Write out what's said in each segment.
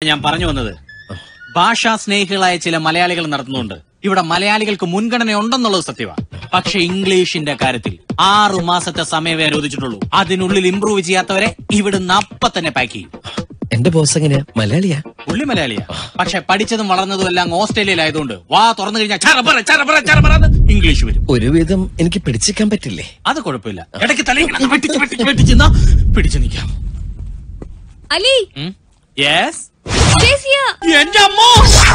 ഞാൻ പറഞ്ഞു വന്നത് ഭാഷാ സ്നേഹികളായ ചില മലയാളികൾ നടത്തുന്നുണ്ട് ഇവിടെ മലയാളികൾക്ക് മുൻഗണന ഉണ്ടെന്നുള്ളത് സത്യമാണ് പക്ഷെ ഇംഗ്ലീഷിന്റെ കാര്യത്തിൽ ആറു മാസത്തെ സമയമേ അനുവദിച്ചിട്ടുള്ളൂ അതിനുള്ളിൽ ഇംപ്രൂവ് ചെയ്യാത്തവരെ ഇവിടുന്ന് അപ്പ തന്നെ പാക്ക് ചെയ്യും എന്റെ ബോസ് എങ്ങനെയാ മലയാളിയാ പുള്ളി മലയാളിയാ പക്ഷെ പഠിച്ചതും വളർന്നതും എല്ലാം ഓസ്ട്രേലിയയിലായതുകൊണ്ട് വാ തുറന്നു കഴിഞ്ഞാൽ ചറപറ ചറപറ ചറപറ എന്ന് ഇംഗ്ലീഷ് വരും ഒരുവിധം എനിക്ക് പിടിച്ചിക്കാൻ പറ്റില്ലേ അത് കുഴപ്പമില്ല ഇടയ്ക്ക് തലയിൽ കിടന്ന് വെട്ടിച്ച് വെട്ടിച്ച് വെട്ടിച്ച് നിന്നാ പിടിച്ചു നിൽക്കാം അലി യെസ് ചേച്ചിയാ എന്റെ അമ്മോ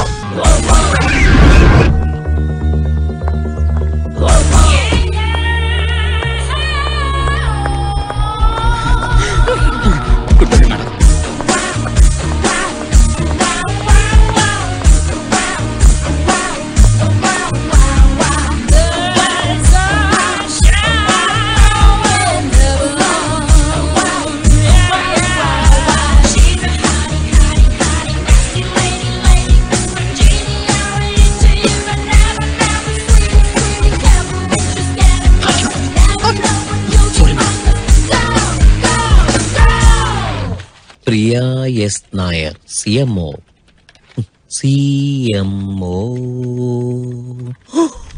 Priya S Nair C M O C M O